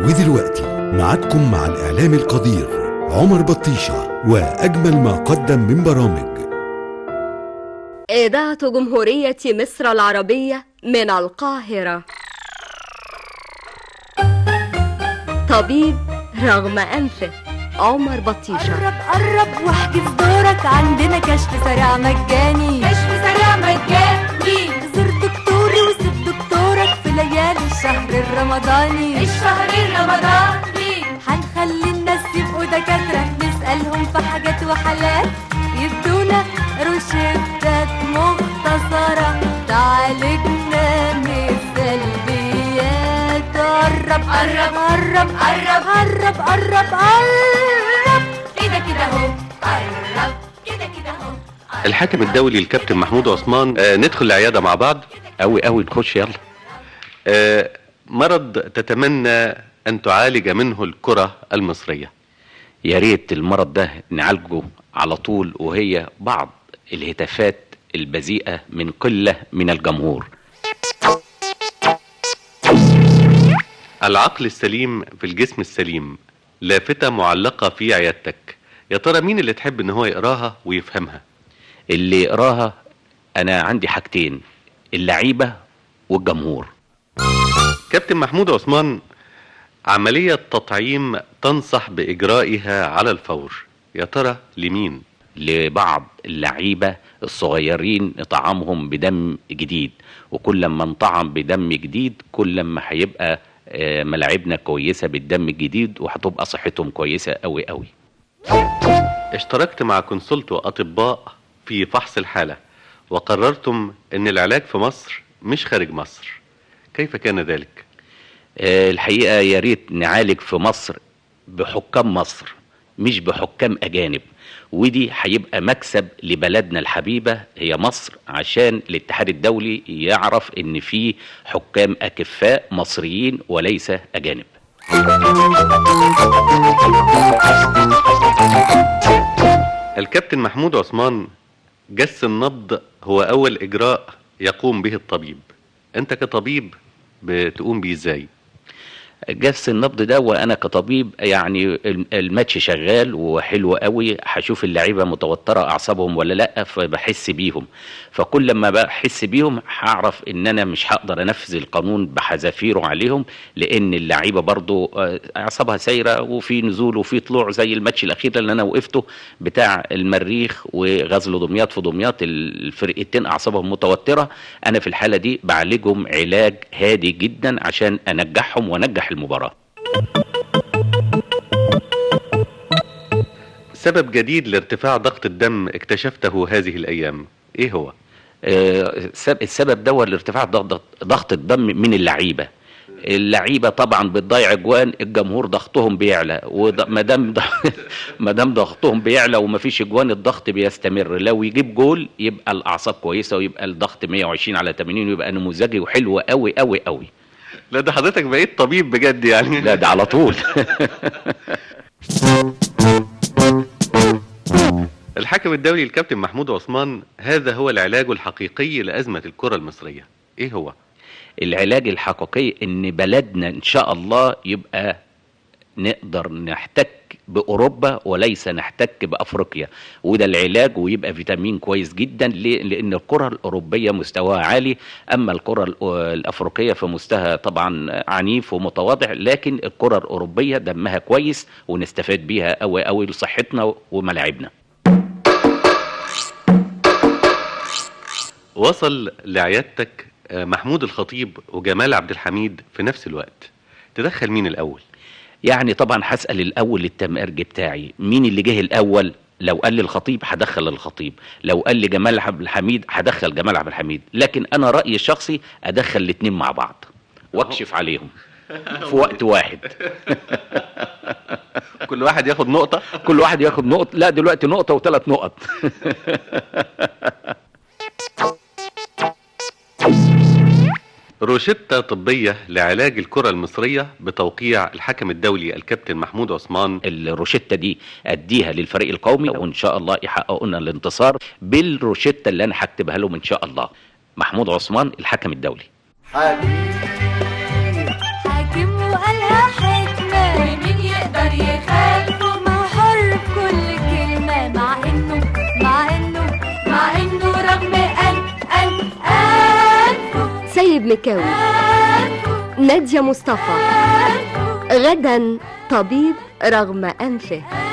ودلوقتي معدكم مع الإعلام القدير عمر بطيشة وأجمل ما قدم من برامج إذاعة جمهورية مصر العربية من القاهرة طبيب رغم أنفه عمر بطيشة قرب قرب واحجز دورك عندنا كشف سريع مجاني كشف سريع مجاني زور دكتوري وسيب دكتورك في ليالي الشهر الرمضاني الشهر الرمضاني هنخلي الناس يبقوا دكاترة نسألهم في حاجات وحالات يدونا روشتات مختصرة تعالجنا من السلبيات قرب قرب قرب قرب قرب قرب قرب كده كده اهو قرب كده كده اهو الحاكم الدولي الكابتن محمود عثمان آه ندخل العياده مع بعض قوي قوي نخش يلا آه مرض تتمنى ان تعالج منه الكره المصريه يا ريت المرض ده نعالجه على طول وهي بعض الهتافات البذيئة من قلة من الجمهور العقل السليم في الجسم السليم لافتة معلقة في عيادتك يا ترى مين اللي تحب ان هو يقراها ويفهمها اللي يقراها أنا عندي حاجتين اللعيبة والجمهور كابتن محمود عثمان عملية تطعيم تنصح بإجرائها على الفور يا ترى لمين لبعض اللعيبة الصغيرين نطعمهم بدم جديد وكل ما نطعم بدم جديد كل ما هيبقى آه، ملاعبنا كويسة بالدم الجديد وهتبقى صحتهم كويسة قوي قوي اشتركت مع كونسلت أطباء في فحص الحالة وقررتم ان العلاج في مصر مش خارج مصر كيف كان ذلك آه، الحقيقة يا ريت نعالج في مصر بحكام مصر مش بحكام أجانب ودي هيبقى مكسب لبلدنا الحبيبة هي مصر عشان الاتحاد الدولي يعرف ان في حكام أكفاء مصريين وليس أجانب الكابتن محمود عثمان جس النبض هو اول اجراء يقوم به الطبيب انت كطبيب بتقوم بيه ازاي جس النبض ده وانا كطبيب يعني الماتش شغال وحلو قوي هشوف اللعيبه متوتره اعصابهم ولا لا فبحس بيهم فكل ما بحس بيهم هعرف ان انا مش هقدر انفذ القانون بحذافيره عليهم لان اللعيبه برضو آه، اعصابها سايره وفي نزول وفي طلوع زي الماتش الاخير اللي انا وقفته بتاع المريخ وغزل دمياط في دمياط الفرقتين اعصابهم متوتره انا في الحاله دي بعالجهم علاج هادي جدا عشان انجحهم وانجح المباراه سبب جديد لارتفاع ضغط الدم اكتشفته هذه الايام ايه هو آه، السبب- السبب ده هو الارتفاع ضغط ضغط الدم من اللعيبه اللعيبه طبعا بتضيع اجوان الجمهور ضغطهم بيعلى وما دام ما دام ضغطهم بيعلى ومفيش اجوان الضغط بيستمر لو يجيب جول يبقى الاعصاب كويسه ويبقى الضغط 120 على 80 ويبقى نموذجي وحلو قوي قوي قوي لا ده حضرتك بقيت طبيب بجد يعني لا ده على طول الحاكم الدولي الكابتن محمود عثمان هذا هو العلاج الحقيقي لازمه الكره المصريه ايه هو العلاج الحقيقي ان بلدنا ان شاء الله يبقى نقدر نحتك باوروبا وليس نحتك بافريقيا وده العلاج ويبقى فيتامين كويس جدا ليه؟ لان الكره الاوروبيه مستواها عالي اما الكره الأ- الافريقيه فمستواها طبعا عنيف ومتواضع لكن الكره الاوروبيه دمها كويس ونستفاد بيها قوي قوي لصحتنا وملاعبنا وصل لعيادتك آه، محمود الخطيب وجمال عبد الحميد في نفس الوقت تدخل مين الاول يعني طبعا هسأل الأول التمرج بتاعي مين اللي جه الأول لو قال لي الخطيب هدخل الخطيب لو قال لي جمال عبد الحميد هدخل جمال عبد الحميد لكن أنا رأيي الشخصي أدخل الاتنين مع بعض واكشف عليهم في وقت واحد كل واحد ياخد نقطه كل واحد ياخد نقطة لا دلوقتي نقطة وثلاث نقط روشتة طبية لعلاج الكرة المصرية بتوقيع الحكم الدولي الكابتن محمود عثمان الروشتة دي أديها للفريق القومي وإن شاء الله يحققوا لنا الانتصار بالروشتة اللي أنا هكتبها لهم إن شاء الله محمود عثمان الحكم الدولي حاكم وقالها حكمة مكاوي نادية مصطفى غدا طبيب رغم أنفه